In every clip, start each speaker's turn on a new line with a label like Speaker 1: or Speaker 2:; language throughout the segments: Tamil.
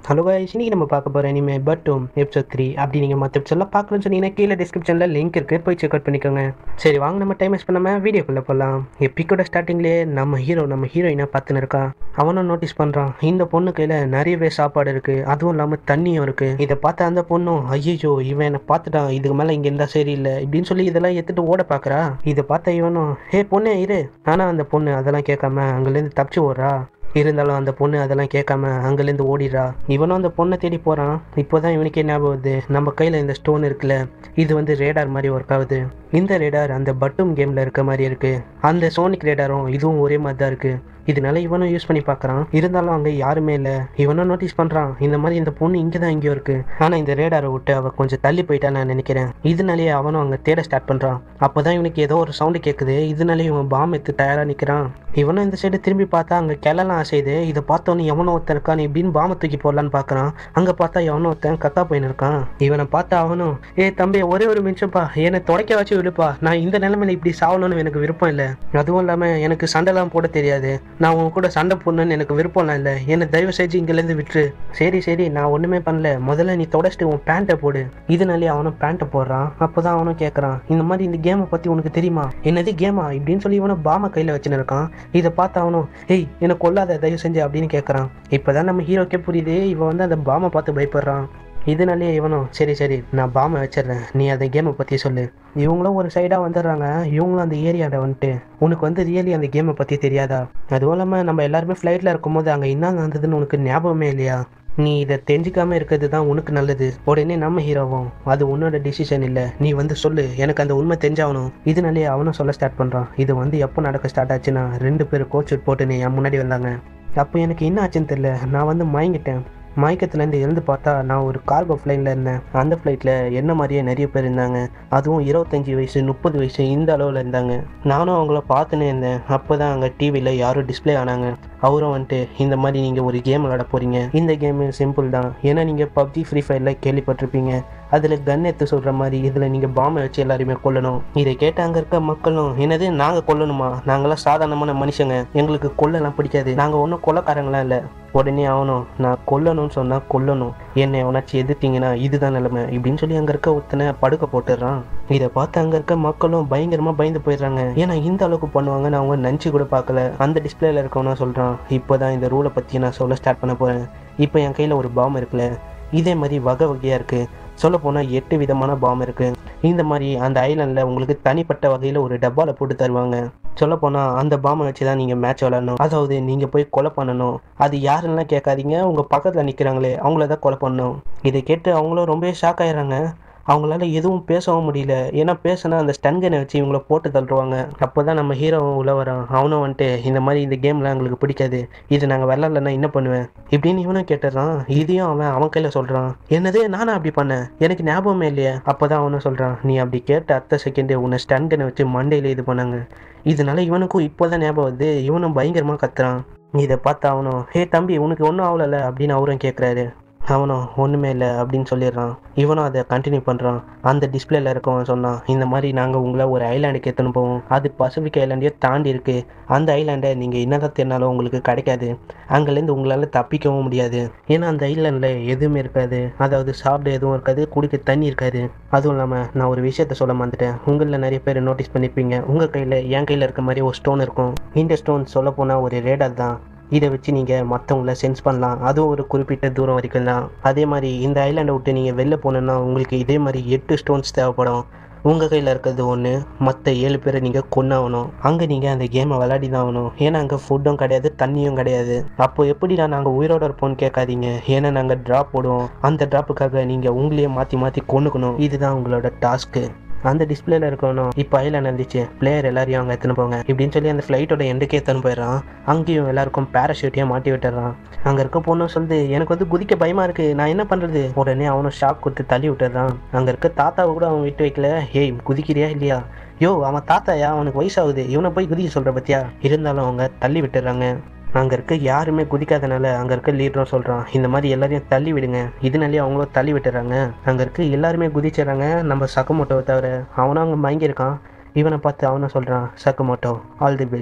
Speaker 1: ஹலோ guys இன்னைக்கு நம்ம பார்க்க போகிற இனிமே பட்டும் எபிசோட் த்ரீ அப்படி நீங்கள் மற்ற எபிசோட்லாம் பார்க்கணும்னு சொன்னீங்கன்னா கீழே டிஸ்கிரிப்ஷனில் லிங்க் இருக்குது போய் செக் அவுட் பண்ணிக்கோங்க சரி வாங்க நம்ம டைம் வேஸ்ட் பண்ணாமல் வீடியோக்குள்ளே போகலாம் எப்பிக்கோட ஸ்டார்டிங்லேயே நம்ம ஹீரோ நம்ம ஹீரோயினை பார்த்துன்னு இருக்கா அவனும் நோட்டீஸ் பண்ணுறான் இந்த பொண்ணு கையில் நிறையவே சாப்பாடு இருக்குது அதுவும் இல்லாமல் தண்ணியும் இருக்குது இதை பார்த்த அந்த பொண்ணும் ஐயோ இவன் என்னை பார்த்துட்டான் இதுக்கு மேலே இங்கே இருந்தால் சரியில்லை இப்படின்னு சொல்லி இதெல்லாம் எடுத்துட்டு ஓட பார்க்குறா இதை பார்த்த இவனும் ஹே பொண்ணே இரு ஆனால் அந்த பொண்ணு அதெல்லாம் கேட்காம அங்கேருந்து தப்பிச்சு ஓடுறா இருந்தாலும் அந்த பொண்ணு அதெல்லாம் கேட்காம அங்கேருந்து ஓடிடுறா இவனும் அந்த பொண்ணை தேடி போகிறான் இப்போதான் இவனுக்கே ஞாபகம் வருது நம்ம கையில் இந்த ஸ்டோன் இருக்குல்ல இது வந்து ரேடார் மாதிரி ஒர்க் ஆகுது இந்த ரேடார் அந்த பட்டும் கேமில் இருக்க மாதிரி இருக்கு அந்த சோனிக் ரேடாரும் இதுவும் ஒரே மாதிரி தான் இருக்கு இதனால இவனும் யூஸ் பண்ணி பார்க்குறான் இருந்தாலும் அங்கே யாருமே இல்லை இவனும் நோட்டீஸ் பண்ணுறான் இந்த மாதிரி இந்த பொண்ணு இங்கே தான் எங்கேயோ இருக்கு ஆனால் இந்த ரேடாரை விட்டு அவள் கொஞ்சம் தள்ளி போயிட்டா நான் நினைக்கிறேன் இதனாலேயே அவனும் அங்கே தேட ஸ்டார்ட் பண்ணுறான் அப்போ தான் இவனுக்கு ஏதோ ஒரு சவுண்டு கேட்குது இதனாலே இவன் பாம் எடுத்து தயாராக நிற்கிறான் இவனும் இந்த சைடு திரும்பி பார்த்தா அங்கே கிளலாம் அசையுது இதை பார்த்தோன்னே எவனோ ஒருத்தன் இருக்கான் இப்படின்னு பாம்பை தூக்கி போடலான்னு பார்க்குறான் அங்கே பார்த்தா எவனோ ஒருத்தன் கக்கா போயின்னு இருக்கான் இவனை பார்த்தா அவனும் ஏ தம்பி ஒரே ஒரு நிமிஷம்ப்பா என்னை தொடக்க வச்சு விடுப்பா நான் இந்த நிலைமையில இப்படி சாவணும்னு எனக்கு விருப்பம் இல்லை அதுவும் இல்லாமல் எனக்கு சண்டைலாம் போட தெரியாது நான் உன் கூட சண்டை போடணும்னு எனக்கு விருப்பம்லாம் இல்லை என்னை தயவு செஞ்சு இங்கேருந்து விட்டுரு சரி சரி நான் ஒன்றுமே பண்ணல முதல்ல நீ தொடச்சிட்டு உன் பேண்ட்டை போடு இதனாலே அவனும் பேண்ட்டை போடுறான் அப்போ தான் அவனும் கேட்குறான் இந்த மாதிரி இந்த கேமை பற்றி உனக்கு தெரியுமா என்னது கேமா இப்படின்னு சொல்லி இவனை பாம கையில் வச்சுன்னு இருக்கான் இதை பார்த்து அவனும் ஏய் என்னை கொல்லாத தயவு செஞ்சு அப்படின்னு கேட்குறான் இப்போ தான் நம்ம ஹீரோக்கே புரியுது இவன் வந்து அந்த பாமை பார்த்து பயப்படுறான் இதனாலேயே இவனும் சரி சரி நான் பாமை வச்சிடுறேன் நீ அந்த கேமை பற்றி சொல்லு இவங்களும் ஒரு சைடாக வந்துடுறாங்க இவங்களும் அந்த ஏரியாவில் வந்துட்டு உனக்கு வந்து ரியலி அந்த கேமை பற்றி தெரியாதா அதுவும் இல்லாமல் நம்ம எல்லாருமே ஃப்ளைட்டில் இருக்கும்போது அங்கே என்ன நடந்ததுன்னு உனக்கு ஞாபகமே இல்லையா நீ இதை தெரிஞ்சுக்காம இருக்கிறது தான் உனக்கு நல்லது உடனே நம்ம ஹீரோவும் அது உன்னோட டிசிஷன் இல்லை நீ வந்து சொல்லு எனக்கு அந்த உண்மை தெரிஞ்சாகணும் இதனாலே அவனும் சொல்ல ஸ்டார்ட் பண்ணுறான் இது வந்து எப்போ நடக்க ஸ்டார்ட் ஆச்சுன்னா ரெண்டு பேர் கோச் போட்டுன்னு என் முன்னாடி வந்தாங்க அப்போ எனக்கு என்ன ஆச்சுன்னு தெரியல நான் வந்து மயங்கிட்டேன் மயக்கத்துலேருந்து எழுந்து பார்த்தா நான் ஒரு கார்கோ ஃப்ளைட்டில் இருந்தேன் அந்த ஃப்ளைட்டில் என்ன மாதிரியே நிறைய பேர் இருந்தாங்க அதுவும் இருபத்தஞ்சி வயசு முப்பது வயசு இந்த அளவில் இருந்தாங்க நானும் அவங்கள பார்த்துனே இருந்தேன் அப்போ தான் அங்கே டிவியில் யாரும் டிஸ்ப்ளே ஆனாங்க அவரும் வந்துட்டு இந்த மாதிரி நீங்கள் ஒரு கேம் விளாட போகிறீங்க இந்த கேமு சிம்பிள் தான் ஏன்னா நீங்கள் பப்ஜி ஃப்ரீ ஃபயரில் கேள்விப்பட்டிருப்பீங்க அதில் கன் எடுத்து சொல்கிற மாதிரி இதில் நீங்கள் பாம்பை வச்சு எல்லாருமே கொல்லணும் இதை கேட்ட அங்கே இருக்க மக்களும் என்னது நாங்கள் கொல்லணுமா நாங்களாம் சாதாரணமான மனுஷங்க எங்களுக்கு கொல்லலாம் பிடிக்காது நாங்கள் ஒன்றும் கொல்லக்காரங்களாம் இல்லை உடனே ஆகணும் நான் கொல்லணும்னு சொன்னால் கொல்லணும் என்னை எவனாச்சும் எதிர்த்தீங்கன்னா இதுதான் நிலைமை இப்படின்னு சொல்லி அங்கே இருக்க ஒருத்தனை படுக்க போட்டுடுறான் இதை பார்த்து அங்கே இருக்க மக்களும் பயங்கரமாக பயந்து போயிடுறாங்க ஏன்னா இந்த அளவுக்கு பண்ணுவாங்கன்னு அவங்க நினச்சி கூட பார்க்கல அந்த டிஸ்பிளேல இருக்கவனா சொல்கிறான் இப்போ தான் இந்த ரூலை பற்றி நான் சொல்ல ஸ்டார்ட் பண்ண போகிறேன் இப்போ என் கையில் ஒரு பாம் இருக்குல்ல இதே மாதிரி வகை வகையாக இருக்குது சொல்ல போனால் எட்டு விதமான பாம் இருக்குது இந்த மாதிரி அந்த ஐலாண்டில் உங்களுக்கு தனிப்பட்ட வகையில் ஒரு டப்பாவில் போட்டு தருவாங்க சொல்ல போனால் அந்த பாமை வச்சு தான் நீங்கள் மேட்ச் விளாடணும் அதாவது நீங்கள் போய் கொலை பண்ணணும் அது யாருன்னெலாம் கேட்காதீங்க உங்கள் பக்கத்தில் நிற்கிறாங்களே அவங்கள தான் கொலை பண்ணணும் இதை கேட்டு அவங்களும் ரொம்ப ஷாக் ஆயிடுறாங்க அவங்களால எதுவும் பேசவும் முடியல ஏன்னா பேசினா அந்த ஸ்டன்கனை வச்சு இவங்கள போட்டு தள்ளுருவாங்க அப்போ தான் நம்ம ஹீரோ உள்ள வரான் அவனும் வந்துட்டு இந்த மாதிரி இந்த கேமில் எங்களுக்கு பிடிக்காது இது நாங்கள் விளாட்லன்னா என்ன பண்ணுவேன் இப்படின்னு இவனும் கேட்டுறான் இதையும் அவன் அவன் கையில் சொல்கிறான் என்னது நானும் அப்படி பண்ணேன் எனக்கு ஞாபகமே இல்லையே அப்போ தான் அவனும் சொல்கிறான் நீ அப்படி கேட்ட அடுத்த செகண்டே உன்னை ஸ்டன்கனை வச்சு மண்டையில் இது பண்ணாங்க இதனால இவனுக்கும் இப்போ தான் ஞாபகம் வருது இவனும் பயங்கரமாக கத்துறான் இதை பார்த்து அவனும் ஹே தம்பி உனக்கு ஒன்றும் ஆகலைல்ல அப்படின்னு அவரும் கேட்குறாரு அவனும் ஒன்றுமே இல்லை அப்படின்னு சொல்லிடுறான் இவனும் அதை கண்டினியூ பண்ணுறான் அந்த டிஸ்பிளேல இருக்கவன் சொன்னான் இந்த மாதிரி நாங்கள் உங்களை ஒரு ஐலாண்டுக்கு எடுத்துன்னு போவோம் அது பசிபிக் ஐலாண்டையே தாண்டி இருக்குது அந்த ஐலாண்டை நீங்கள் என்னதான் தேடினாலும் உங்களுக்கு கிடைக்காது அங்கேருந்து உங்களால் தப்பிக்கவும் முடியாது ஏன்னா அந்த ஐலாண்டில் எதுவுமே இருக்காது அதாவது சாப்பிட எதுவும் இருக்காது குடிக்க தண்ணி இருக்காது அதுவும் இல்லாமல் நான் ஒரு விஷயத்த சொல்ல மாந்துட்டேன் உங்களில் நிறைய பேர் நோட்டீஸ் பண்ணியிருப்பீங்க உங்கள் கையில் என் கையில் இருக்க மாதிரி ஒரு ஸ்டோன் இருக்கும் இந்த ஸ்டோன் சொல்ல போனால் ஒரு ரேடார் தான் இதை வச்சு நீங்கள் மற்றவங்கள சென்ஸ் பண்ணலாம் அதுவும் ஒரு குறிப்பிட்ட தூரம் வரைக்கும் தான் அதே மாதிரி இந்த ஐலாண்டை விட்டு நீங்கள் வெளில போனோன்னா உங்களுக்கு இதே மாதிரி எட்டு ஸ்டோன்ஸ் தேவைப்படும் உங்கள் கையில் இருக்கிறது ஒன்று மற்ற ஏழு பேரை நீங்கள் கொண்டாகணும் அங்கே நீங்கள் அந்த கேமை விளையாடி தான் ஆகணும் ஏன்னா அங்கே ஃபுட்டும் கிடையாது தண்ணியும் கிடையாது அப்போ எப்படிடா நாங்கள் உயிரோட இருப்போம்னு கேட்காதீங்க ஏன்னா நாங்கள் ட்ராப் போடுவோம் அந்த ட்ராப்புக்காக நீங்கள் உங்களையே மாற்றி மாற்றி கொண்டுக்கணும் இதுதான் உங்களோட டாஸ்க்கு அந்த டிஸ்பிளேல இருக்கணும் இப்போ ஐலாண்ட் இருந்துச்சு பிளேயர் எல்லாரையும் அவங்க எடுத்துன்னு போங்க இப்படின்னு சொல்லி அந்த ஃப்ளைட்டோட எண்டுக்கே எடுத்துன்னு போயிடறான் அங்கேயும் எல்லாருக்கும் பேராஷூட்டையும் மாட்டி விட்டுறான் அங்கே இருக்க பொண்ணும் சொல்லுது எனக்கு வந்து குதிக்க பயமா இருக்கு நான் என்ன பண்றது உடனே அவனும் ஷாக் கொடுத்து தள்ளி விட்டுறான் அங்கே இருக்க தாத்தாவை கூட அவன் விட்டு வைக்கல ஏய் குதிக்கிறியா இல்லையா யோ அவன் தாத்தாயா அவனுக்கு வயசாகுது இவனை போய் குதிக்க சொல்ற பத்தியா இருந்தாலும் அவங்க தள்ளி விட்டுறாங்க அங்கே இருக்க யாருமே குதிக்காதனால அங்கே இருக்க லீடரும் சொல்கிறான் இந்த மாதிரி எல்லாரையும் தள்ளி விடுங்க இதனாலேயே அவங்களும் தள்ளி விட்டுறாங்க அங்கே இருக்க எல்லாருமே குதிச்சிடுறாங்க நம்ம சக்கமோட்டோவை தவிர அவனும் அங்கே மயங்கியிருக்கான் இவனை பார்த்து அவனும் சொல்கிறான் சக்கமோட்டோ ஆல் தி பெஸ்ட்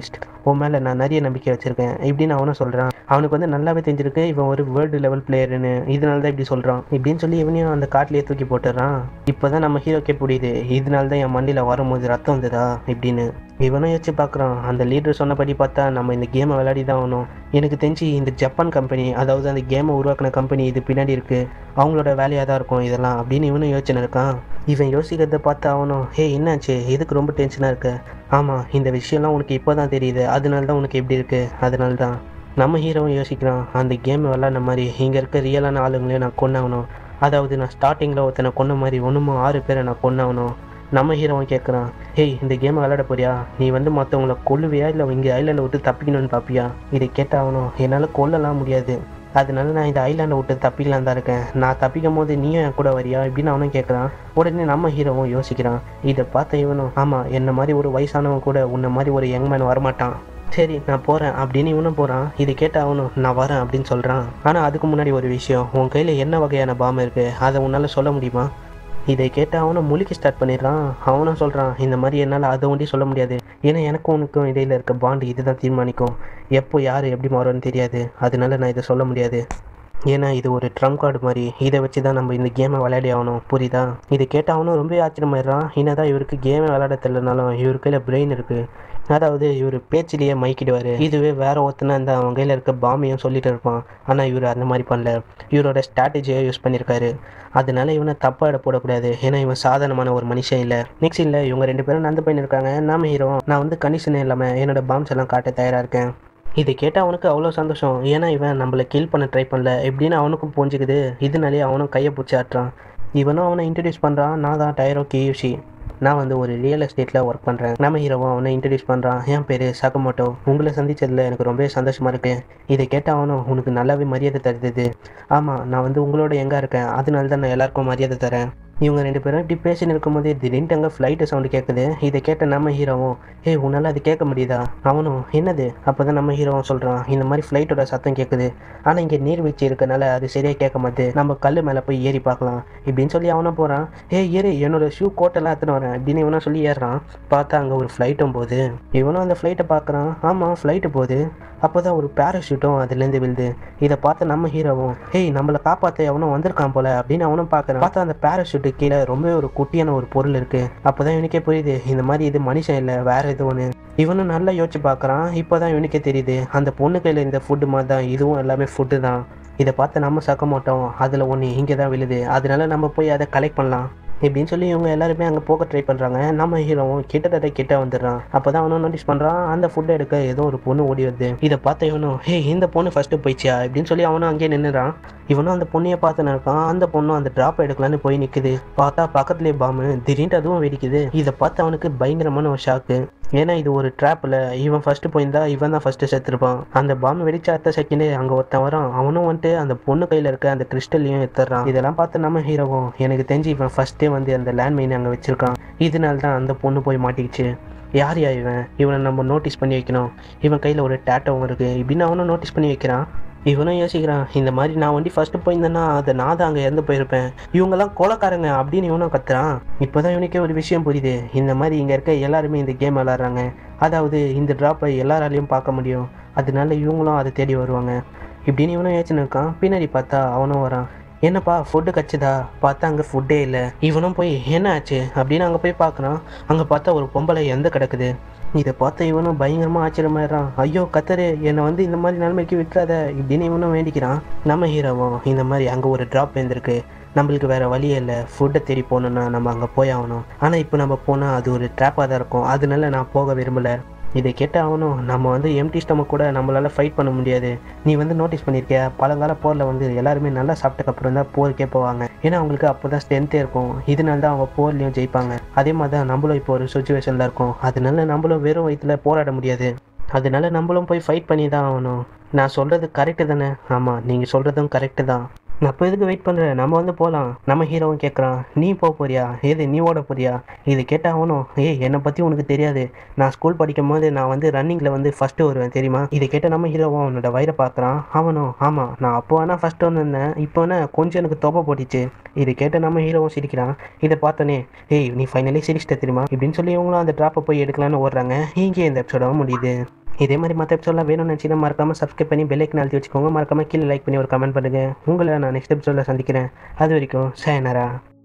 Speaker 1: உன் மேலே நான் நிறைய நம்பிக்கை வச்சுருக்கேன் இப்படின்னு அவனும் சொல்கிறான் அவனுக்கு வந்து நல்லாவே தெரிஞ்சிருக்கு இவன் ஒரு வேர்ல்டு லெவல் பிளேயர்னு இதனால தான் இப்படி சொல்கிறான் இப்படின்னு சொல்லி இவனையும் அந்த காட்டிலேயே தூக்கி போட்டுறான் இப்போ தான் நம்ம ஹீரோக்கே புரியுது இதனால தான் என் மண்டியில் வரும்போது ரத்தம் வந்ததா இப்படின்னு இவனும் யோசிச்சு பார்க்குறான் அந்த லீடர் சொன்னபடி பார்த்தா நம்ம இந்த கேமை விளையாடி தான் ஆகணும் எனக்கு தெரிஞ்சு இந்த ஜப்பான் கம்பெனி அதாவது அந்த கேமை உருவாக்கின கம்பெனி இது பின்னாடி இருக்குது அவங்களோட வேலையாக தான் இருக்கும் இதெல்லாம் அப்படின்னு இவனும் யோசனை இருக்கான் இவன் யோசிக்கிறத பார்த்து அவனும் ஹே என்னாச்சு எதுக்கு ரொம்ப டென்ஷனாக இருக்க ஆமாம் இந்த விஷயம்லாம் உனக்கு இப்போ தான் தெரியுது அதனால தான் உனக்கு எப்படி இருக்குது அதனால தான் நம்ம ஹீரோவும் யோசிக்கிறான் அந்த கேம் விளாட்ன மாதிரி இங்கே இருக்க ரியலான ஆளுங்களையும் நான் கொண்டாகணும் அதாவது நான் ஸ்டார்டிங்கில் ஒருத்தனை கொன்ன மாதிரி ஒன்றுமோ ஆறு பேரை நான் கொண்டாகணும் நம்ம ஹீரோவும் கேட்குறான் ஹேய் இந்த கேமை விளையாட போறியா நீ வந்து மற்றவங்கள கொல்லுவியா இல்லை இங்கே ஐலாண்டை விட்டு தப்பிக்கணும்னு பார்ப்பியா இதை கேட்டாகணும் என்னால் கொல்லலாம் முடியாது அதனால நான் இந்த ஐலாண்டை விட்டு தப்பிக்கலாம் தான் இருக்கேன் நான் தப்பிக்கும் போது நீயும் என் கூட வரியா இப்படின்னு அவனும் கேட்குறான் உடனே நம்ம ஹீரோவும் யோசிக்கிறான் இதை பார்த்த இவனும் ஆமாம் என்ன மாதிரி ஒரு வயசானவன் கூட உன்ன மாதிரி ஒரு யங் மேன் வரமாட்டான் சரி நான் போகிறேன் அப்படின்னு இவனும் போகிறான் இதை கேட்ட அவனும் நான் வரேன் அப்படின்னு சொல்கிறான் ஆனால் அதுக்கு முன்னாடி ஒரு விஷயம் உன் கையில் என்ன வகையான பாம் இருக்குது அதை உன்னால் சொல்ல முடியுமா இதை கேட்டு அவனும் முழிக்க ஸ்டார்ட் பண்ணிடுறான் அவனும் சொல்கிறான் இந்த மாதிரி என்னால் அதை ஒண்டி சொல்ல முடியாது ஏன்னா எனக்கும் உனக்கும் இடையில இருக்க பாண்டு இதுதான் தீர்மானிக்கும் எப்போ யார் எப்படி மாறும்னு தெரியாது அதனால நான் இதை சொல்ல முடியாது ஏன்னா இது ஒரு ட்ரம் கார்டு மாதிரி இதை வச்சு தான் நம்ம இந்த கேமை விளையாடி ஆகணும் புரியுதா இதை கேட்ட அவனும் ரொம்ப ஆச்சரியமாயிடுறான் என்னதான் இவருக்கு கேமை விளையாட தெரியலனாலும் இவர் கையில் பிரெயின் இருக்குது அதாவது இவர் பேச்சிலேயே மைக்கிடுவார் இதுவே வேற ஒருத்தனா இந்த அவன் கையில் இருக்க பாமையும் சொல்லிட்டு இருப்பான் ஆனால் இவர் அந்த மாதிரி பண்ணல இவரோட ஸ்ட்ராட்டஜியை யூஸ் பண்ணியிருக்காரு அதனால இவனை தப்பாக இட போடக்கூடாது ஏன்னா இவன் சாதாரணமான ஒரு மனுஷன் இல்லை நெக்ஸ்ட் இல்லை இவங்க ரெண்டு பேரும் நடந்து போயின்னு இருக்காங்க நாம ஹீரோ நான் வந்து கண்டிஷனே இல்லாமல் என்னோட பாம்ஸ் எல்லாம் காட்ட தயாராக இருக்கேன் இதை கேட்டால் அவனுக்கு அவ்வளோ சந்தோஷம் ஏன்னா இவன் நம்மளை கில் பண்ண ட்ரை பண்ணல எப்படின்னு அவனுக்கும் புரிஞ்சுக்குது இதனாலே அவனும் கையை பிடிச்சி ஆட்டுறான் இவனும் அவனை இன்ட்ரடியூஸ் பண்ணுறான் நான் தான் டைரோ கேயூஷி நான் வந்து ஒரு ரியல் எஸ்டேட்டில் ஒர்க் பண்ணுறேன் நம்ம ஹீரோவும் அவனை இன்ட்ரடியூஸ் பண்ணுறான் என் பேர் சகமோட்டோ உங்களை சந்திச்சதில் எனக்கு ரொம்பவே சந்தோஷமாக இருக்கு இதை கேட்ட அவனும் உனக்கு நல்லாவே மரியாதை தருது ஆமாம் நான் வந்து உங்களோட எங்கே இருக்கேன் அதனால தான் நான் எல்லாருக்கும் மரியாதை தரேன் இவங்க ரெண்டு பேரும் இப்படி பேசின்னு இருக்கும்போதே திடீர்னு அங்கே ஃப்ளைட்டு சவுண்டு கேட்குது இதை கேட்ட நம்ம ஹீரோவும் ஏய் உன்னால் அது கேட்க முடியுதா அவனும் என்னது அப்போ தான் நம்ம ஹீரோவும் சொல்கிறான் இந்த மாதிரி ஃப்ளைட்டோட சத்தம் கேட்குது ஆனால் இங்கே நீர்வீழ்ச்சி இருக்கனால அது சரியாக கேட்க மாட்டுது நம்ம கல் மேலே போய் ஏறி பார்க்கலாம் இப்படின்னு சொல்லி அவனும் போகிறான் ஏ ஏறி என்னோட ஷூ கோட்டெல்லாம் எடுத்துன்னு வரேன் அப்படின்னு இவனும் சொல்லி ஏறுறான் பார்த்தா அங்கே ஒரு ஃப்ளைட்டும் போகுது இவனும் அந்த ஃப்ளைட்டை பார்க்குறான் ஆமாம் ஃப்ளைட்டு போகுது அப்போ தான் ஒரு பேராஷூட்டும் அதுலேருந்து விழுது இதை பார்த்து நம்ம ஹீரோவும் ஏய் நம்மளை காப்பாற்ற அவனும் வந்திருக்கான் போல அப்படின்னு அவனும் பார்க்குறான் பார்த்தா அந்த பேராஷூட்டு கீழே ரொம்பவே ஒரு குட்டியான ஒரு பொருள் இருக்குது அப்போ தான் இவனுக்கே புரியுது இந்த மாதிரி இது மனுஷன் இல்லை வேற எது ஒன்று இவனும் நல்லா யோசிச்சு பார்க்குறான் இப்போ தான் இவனுக்கே தெரியுது அந்த பொண்ணு கையில் இந்த ஃபுட்டு மாதிரி தான் இதுவும் எல்லாமே ஃபுட்டு தான் இதை பார்த்து நம்ம சக்க மாட்டோம் அதில் ஒன்று இங்கே தான் விழுது அதனால நம்ம போய் அதை கலெக்ட் பண்ணலாம் இப்படின்னு சொல்லி இவங்க எல்லாருமே அங்கே போக ட்ரை பண்ணுறாங்க நம்ம ஹீரோவும் கிட்டத்தட்ட கிட்ட வந்துடுறான் அப்போ தான் அவனும் நோட்டீஸ் பண்ணுறான் அந்த ஃபுட்டை எடுக்க ஏதோ ஒரு பொண்ணு ஓடி வருது இதை பார்த்த இவனும் ஹே இந்த பொண்ணு ஃபஸ்ட்டு போயிடுச்சியா இப்படின்னு சொல்லி அவனும் அங்கேயே நின்றுறான் இவனும் அந்த பொண்ணையை பார்த்து இருக்கான் அந்த பொண்ணும் அந்த ட்ராப் எடுக்கலான்னு போய் நிற்குது பார்த்தா பக்கத்துலேயே பாம்பு திடீர்னு அதுவும் வெடிக்குது இதை பார்த்து அவனுக்கு பயங்கரமான ஒரு ஷாக்கு ஏன்னா இது ஒரு ட்ராப்பில் இவன் ஃபஸ்ட்டு போயிருந்தா இவன் தான் ஃபஸ்ட்டு செத்துருப்பான் அந்த பாம்பு வெடிச்ச அடுத்த செகண்டே அங்கே ஒருத்தன் வரான் அவனும் வந்துட்டு அந்த பொண்ணு கையில் இருக்க அந்த கிறிஸ்டல்லையும் எடுத்துறான் இதெல்லாம் பார்த்து நம்ம ஹீரோவும் எனக்கு தெரிஞ்சு இவன் ஃபஸ்ட்டே வந்து அந்த லேண்ட் மைன் அங்கே வச்சிருக்கான் இதனால தான் அந்த பொண்ணு போய் மாட்டிக்கிச்சு யார் யா இவன் இவனை நம்ம நோட்டீஸ் பண்ணி வைக்கணும் இவன் கையில் ஒரு டேட்டோவும் இருக்குது இப்படின்னு அவனும் நோட்டீஸ் பண்ணி வைக்கிறான் இவனும் யோசிக்கிறான் இந்த மாதிரி நான் வண்டி ஃபஸ்ட்டு போயிருந்தேன்னா அதை நான் தான் அங்கே இறந்து போயிருப்பேன் இவங்கெல்லாம் கொலக்காரங்க அப்படின்னு இவனும் கத்துறான் இப்போ தான் இவனுக்கே ஒரு விஷயம் புரியுது இந்த மாதிரி இங்கே இருக்க எல்லாருமே இந்த கேம் விளாட்றாங்க அதாவது இந்த ட்ராப்பை எல்லாராலையும் பார்க்க முடியும் அதனால இவங்களும் அதை தேடி வருவாங்க இப்படின்னு இவனும் யோசிச்சுன்னு இருக்கான் பின்னாடி பார்த்தா அவனும் வரான் என்னப்பா ஃபுட்டு கச்சுதா பார்த்தா அங்கே ஃபுட்டே இல்லை இவனும் போய் என்ன ஆச்சு அப்படின்னு அங்கே போய் பார்க்குறான் அங்கே பார்த்தா ஒரு பொம்பளை எந்த கிடக்குது இதை பார்த்த இவனும் பயங்கரமாக ஆச்சரியமாயிடுறான் ஐயோ கத்தரு என்னை வந்து இந்த மாதிரி நிலைமைக்கு விட்டுறாத இப்படின்னு இவனும் வேண்டிக்கிறான் நம்ம ஹீரோவும் இந்த மாதிரி அங்கே ஒரு ட்ராப் இருந்திருக்கு நம்மளுக்கு வேறு வழியே இல்லை ஃபுட்டை தேடி போகணுன்னா நம்ம அங்கே போய் ஆகணும் ஆனால் இப்போ நம்ம போனால் அது ஒரு ட்ராப்பாக தான் இருக்கும் அதனால நான் போக விரும்பலை இதை கேட்ட அவனும் நம்ம வந்து எம்டி ஸ்டமக் கூட நம்மளால் ஃபைட் பண்ண முடியாது நீ வந்து நோட்டீஸ் பண்ணியிருக்கிய பழங்கால போரில் வந்து எல்லாருமே நல்லா சாப்பிட்டக்கு அப்புறம் தான் போருக்கே போவாங்க ஏன்னா அவங்களுக்கு அப்போ தான் ஸ்ட்ரென்த்தே இருக்கும் இதனால தான் அவங்க போர்லேயும் ஜெயிப்பாங்க அதே மாதிரி தான் நம்மளும் இப்போ ஒரு சுச்சுவேஷனில் இருக்கோம் அதனால நம்மளும் வெறும் வயிற்றில் போராட முடியாது அதனால நம்மளும் போய் ஃபைட் பண்ணி தான் ஆகணும் நான் சொல்கிறது கரெக்டு தானே ஆமாம் நீங்கள் சொல்கிறதும் கரெக்டு தான் நான் இப்போ எதுக்கு வெயிட் பண்ணுறேன் நம்ம வந்து போகலாம் நம்ம ஹீரோவும் கேட்குறான் நீ போக போறியா ஏது நீ ஓட போறியா இது கேட்டால் அவனும் ஏய் என்னை பற்றி உனக்கு தெரியாது நான் ஸ்கூல் படிக்கும் போது நான் வந்து ரன்னிங்கில் வந்து ஃபஸ்ட்டு வருவேன் தெரியுமா இதை கேட்ட நம்ம ஹீரோவும் அவனோட வயிறை பார்க்குறான் அவனும் ஆமாம் நான் அப்போ வேணால் ஃபஸ்ட்டு வந்திருந்தேன் இப்போ வேணா கொஞ்சம் எனக்கு தொப்பை போட்டுச்சு இதை கேட்ட நம்ம ஹீரோவும் சிரிக்கிறான் இதை பார்த்தோன்னே ஏய் நீ ஃபைனலி சிரிச்சிட்ட தெரியுமா இப்படின்னு சொல்லி இவங்களும் அந்த ட்ராப்பை போய் எடுக்கலான்னு ஓடுறாங்க இங்கே இந்த எபிசோடவும் முடியுது இதே மாதிரி மற்ற எபிசோட்லாம் வேணும்னு நினச்சிங்கன்னா மறக்காமல் சப்ஸ்கிரைப் பண்ணி பெல்லைக்கு அழுத்தி வச்சுக்கோங்க மறக்காமல் கீழே லைக் பண்ணி ஒரு கமெண்ட் பண்ணுங்கள் உங்களை நான் நெக்ஸ்ட் எபிசோடில் சந்திக்கிறேன் அது வரைக்கும் சேனரா